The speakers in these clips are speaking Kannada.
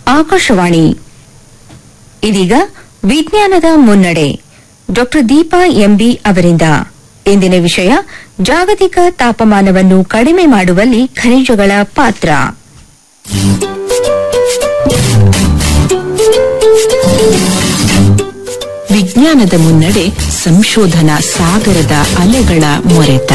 ಆಕಾಶವಾಣಿ ಇದೀಗ ವಿಜ್ಞಾನದ ಮುನ್ನಡೆ ಡಾಕ್ಟರ್ ದೀಪಾ ಎಂಬಿ ಅವರಿಂದ ಇಂದಿನ ವಿಷಯ ಜಾಗತಿಕ ತಾಪಮಾನವನ್ನು ಕಡಿಮೆ ಮಾಡುವಲ್ಲಿ ಖನಿಜಗಳ ಪಾತ್ರ ವಿಜ್ಞಾನದ ಮುನ್ನಡೆ ಸಂಶೋಧನಾ ಸಾಗರದ ಅಲೆಗಳ ಮೊರೆತ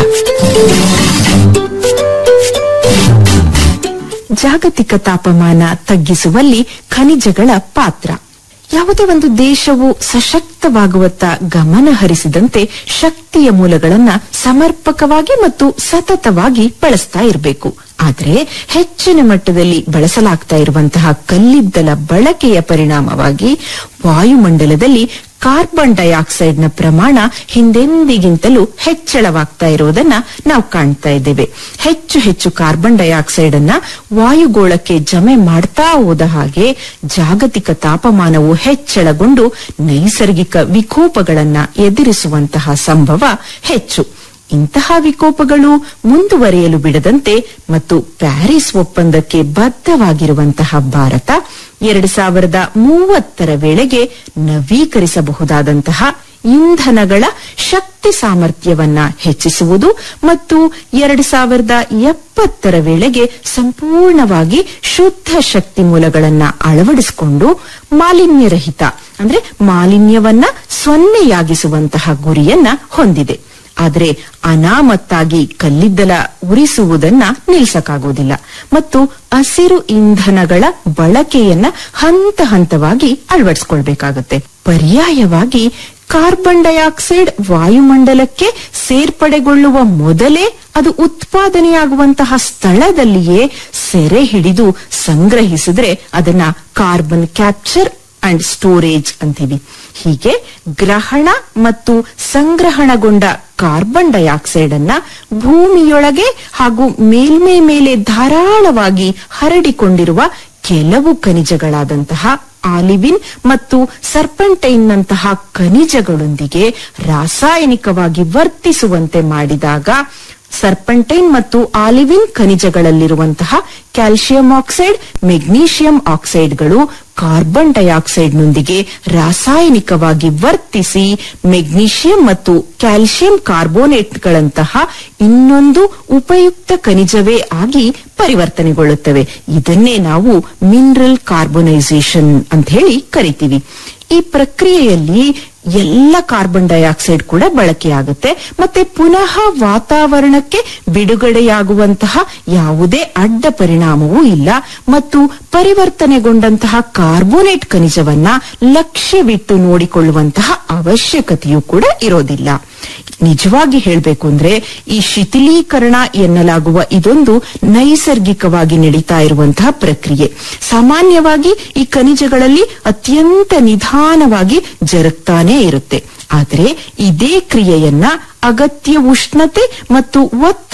ಜಾಗತಿಕ ತಾಪಮಾನ ತಗ್ಗಿಸುವಲ್ಲಿ ಖನಿಜಗಳ ಪಾತ್ರ ಯಾವುದೇ ಒಂದು ದೇಶವು ಸಶಕ್ತವಾಗುವತ್ತ ಗಮನ ಹರಿಸಿದಂತೆ ಶಕ್ತಿಯ ಮೂಲಗಳನ್ನ ಸಮರ್ಪಕವಾಗಿ ಮತ್ತು ಸತತವಾಗಿ ಬಳಸ್ತಾ ಇರಬೇಕು ಆದರೆ ಹೆಚ್ಚಿನ ಮಟ್ಟದಲ್ಲಿ ಬಳಸಲಾಗ್ತಾ ಇರುವಂತಹ ಕಲ್ಲಿದ್ದಲ ಬಳಕೆಯ ಪರಿಣಾಮವಾಗಿ ವಾಯುಮಂಡಲದಲ್ಲಿ ಕಾರ್ಬನ್ ಡೈಆಕ್ಸೈಡ್ ನ ಪ್ರಮಾಣ ಹಿಂದೆಂದಿಗಿಂತಲೂ ಹೆಚ್ಚಳವಾಗ್ತಾ ಇರುವುದನ್ನ ನಾವು ಕಾಣ್ತಾ ಇದ್ದೇವೆ ಹೆಚ್ಚು ಹೆಚ್ಚು ಕಾರ್ಬನ್ ಡೈಆಕ್ಸೈಡ್ ಅನ್ನ ವಾಯುಗೋಳಕ್ಕೆ ಜಮೆ ಮಾಡ್ತಾ ಹೋದ ಹಾಗೆ ಜಾಗತಿಕ ತಾಪಮಾನವು ಹೆಚ್ಚಳಗೊಂಡು ನೈಸರ್ಗಿಕ ವಿಕೋಪಗಳನ್ನ ಎದುರಿಸುವಂತಹ ಸಂಭವ ಹೆಚ್ಚು ಇಂತಹ ವಿಕೋಪಗಳು ಮುಂದುವರಿಯಲು ಬಿಡದಂತೆ ಮತ್ತು ಪ್ಯಾರಿಸ್ ಒಪ್ಪಂದಕ್ಕೆ ಬದ್ಧವಾಗಿರುವಂತಹ ಭಾರತ ಎರಡು ಸಾವಿರದ ಮೂವತ್ತರ ವೇಳೆಗೆ ನವೀಕರಿಸಬಹುದಾದಂತಹ ಇಂಧನಗಳ ಶಕ್ತಿ ಸಾಮರ್ಥ್ಯವನ್ನ ಹೆಚ್ಚಿಸುವುದು ಮತ್ತು ಎರಡು ಸಾವಿರದ ಎಪ್ಪತ್ತರ ವೇಳೆಗೆ ಸಂಪೂರ್ಣವಾಗಿ ಶುದ್ಧ ಶಕ್ತಿ ಮೂಲಗಳನ್ನ ಅಳವಡಿಸಿಕೊಂಡು ಮಾಲಿನ್ಯರಹಿತ ಅಂದ್ರೆ ಮಾಲಿನ್ಯವನ್ನ ಸೊನ್ನೆಯಾಗಿಸುವಂತಹ ಗುರಿಯನ್ನ ಹೊಂದಿದೆ ಆದರೆ ಅನಾಮತ್ತಾಗಿ ಕಲ್ಲಿದ್ದಲ ಉರಿಸುವುದನ್ನ ನಿಲ್ಲಿಸಕ್ಕಾಗೋದಿಲ್ಲ ಮತ್ತು ಹಸಿರು ಇಂಧನಗಳ ಬಳಕೆಯನ್ನ ಹಂತ ಹಂತವಾಗಿ ಅಳವಡಿಸಿಕೊಳ್ಬೇಕಾಗತ್ತೆ ಪರ್ಯಾಯವಾಗಿ ಕಾರ್ಬನ್ ಡೈಆಕ್ಸೈಡ್ ವಾಯುಮಂಡಲಕ್ಕೆ ಸೇರ್ಪಡೆಗೊಳ್ಳುವ ಮೊದಲೇ ಅದು ಉತ್ಪಾದನೆಯಾಗುವಂತಹ ಸ್ಥಳದಲ್ಲಿಯೇ ಸೆರೆ ಹಿಡಿದು ಸಂಗ್ರಹಿಸಿದ್ರೆ ಅದನ್ನ ಕಾರ್ಬನ್ ಕ್ಯಾಪ್ಚರ್ ಅಂಡ್ ಸ್ಟೋರೇಜ್ ಅಂತೀವಿ ಹೀಗೆ ಗ್ರಹಣ ಮತ್ತು ಸಂಗ್ರಹಣಗೊಂಡ ಕಾರ್ಬನ್ ಡೈಆಕ್ಸೈಡ್ ಅನ್ನ ಭೂಮಿಯೊಳಗೆ ಹಾಗೂ ಮೇಲ್ಮೈ ಮೇಲೆ ಧಾರಾಳವಾಗಿ ಹರಡಿಕೊಂಡಿರುವ ಕೆಲವು ಖನಿಜಗಳಾದಂತಹ ಆಲಿವಿನ್ ಮತ್ತು ಸರ್ಪಂಟೈನ್ನಂತಹ ಖನಿಜಗಳೊಂದಿಗೆ ರಾಸಾಯನಿಕವಾಗಿ ವರ್ತಿಸುವಂತೆ ಮಾಡಿದಾಗ ಸರ್ಪಂಟೈನ್ ಮತ್ತು ಆಲಿವಿನ್ ಖನಿಜಗಳಲ್ಲಿರುವಂತಹ ಕ್ಯಾಲ್ಸಿಯಂ ಆಕ್ಸೈಡ್ ಮೆಗ್ನೀಷಿಯಂ ಆಕ್ಸೈಡ್ಗಳು ಕಾರ್ಬನ್ ಡೈಆಕ್ಸೈಡ್ನೊಂದಿಗೆ ರಾಸಾಯನಿಕವಾಗಿ ವರ್ತಿಸಿ ಮೆಗ್ನೀಷಿಯಂ ಮತ್ತು ಕ್ಯಾಲ್ಸಿಯಂ ಕಾರ್ಬೋನೇಟ್ಗಳಂತಹ ಇನ್ನೊಂದು ಉಪಯುಕ್ತ ಖನಿಜವೇ ಆಗಿ ಪರಿವರ್ತನೆಗೊಳ್ಳುತ್ತವೆ ಇದನ್ನೇ ನಾವು ಮಿನರಲ್ ಕಾರ್ಬೊನೈಸೇಷನ್ ಅಂತ ಹೇಳಿ ಕರಿತೀವಿ ಈ ಪ್ರಕ್ರಿಯೆಯಲ್ಲಿ ಎಲ್ಲ ಕಾರ್ಬನ್ ಡೈಆಕ್ಸೈಡ್ ಕೂಡ ಬಳಕೆಯಾಗುತ್ತೆ ಮತ್ತೆ ಪುನಃ ವಾತಾವರಣಕ್ಕೆ ಬಿಡುಗಡೆಯಾಗುವಂತಹ ಯಾವುದೇ ಅಡ್ಡ ಪರಿಣಾಮವೂ ಇಲ್ಲ ಮತ್ತು ಪರಿವರ್ತನೆಗೊಂಡಂತಹ ಕಾರ್ಬೋನೇಟ್ ಖನಿಜವನ್ನ ಲಕ್ಷ್ಯವಿಟ್ಟು ನೋಡಿಕೊಳ್ಳುವಂತಹ ಅವಶ್ಯಕತೆಯೂ ಕೂಡ ಇರೋದಿಲ್ಲ ನಿಜವಾಗಿ ಹೇಳಬೇಕು ಅಂದ್ರೆ ಈ ಶಿಥಿಲೀಕರಣ ಎನ್ನಲಾಗುವ ಇದೊಂದು ನೈಸರ್ಗಿಕವಾಗಿ ನಡೀತಾ ಇರುವಂತಹ ಪ್ರಕ್ರಿಯೆ ಸಾಮಾನ್ಯವಾಗಿ ಈ ಖನಿಜಗಳಲ್ಲಿ ಅತ್ಯಂತ ನಿಧಾನವಾಗಿ ಜರುಗ್ತಾನೇ ಇರುತ್ತೆ ಆದರೆ ಇದೇ ಕ್ರಿಯೆಯನ್ನ ಅಗತ್ಯ ಉಷ್ಣತೆ ಮತ್ತು ಒತ್ತು